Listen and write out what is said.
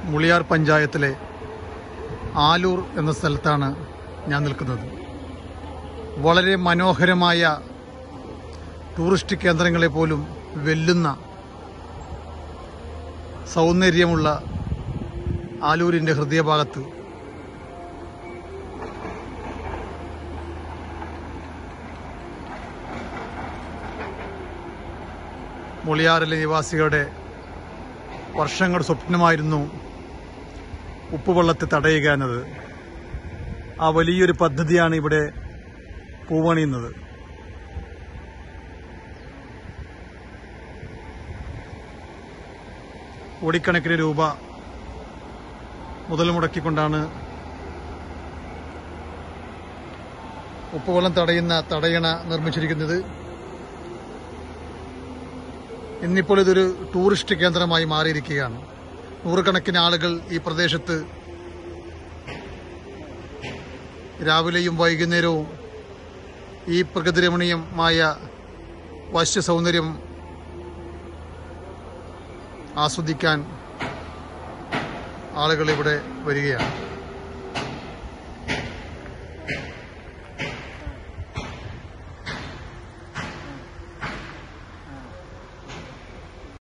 മുളിയാർ പഞ്ചായത്തിലെ ആലൂർ എന്ന സ്ഥലത്താണ് ഞാൻ നിൽക്കുന്നത് വളരെ മനോഹരമായ ടൂറിസ്റ്റ് കേന്ദ്രങ്ങളെ പോലും വെല്ലുന്ന സൗന്ദര്യമുള്ള ആലൂരിൻ്റെ ഹൃദയഭാഗത്ത് മുളിയാറിലെ നിവാസികളുടെ വർഷങ്ങളുടെ സ്വപ്നമായിരുന്നു ഉപ്പുവെള്ളത്തെ തടയുക എന്നത് ആ വലിയൊരു പദ്ധതിയാണ് ഇവിടെ പൂവണിയുന്നത് കോടിക്കണക്കിന് രൂപ മുതൽ മുടക്കിക്കൊണ്ടാണ് ഉപ്പുവെള്ളം തടയുന്ന തടയണ നിർമ്മിച്ചിരിക്കുന്നത് ഇന്നിപ്പോൾ ഇതൊരു ടൂറിസ്റ്റ് കേന്ദ്രമായി മാറിയിരിക്കുകയാണ് നൂറുകണക്കിന് ആളുകൾ ഈ പ്രദേശത്ത് രാവിലെയും വൈകുന്നേരവും ഈ പ്രകൃതിരമണീയമായ വശ്യ സൗന്ദര്യം ആസ്വദിക്കാൻ ആളുകൾ ഇവിടെ വരികയാണ്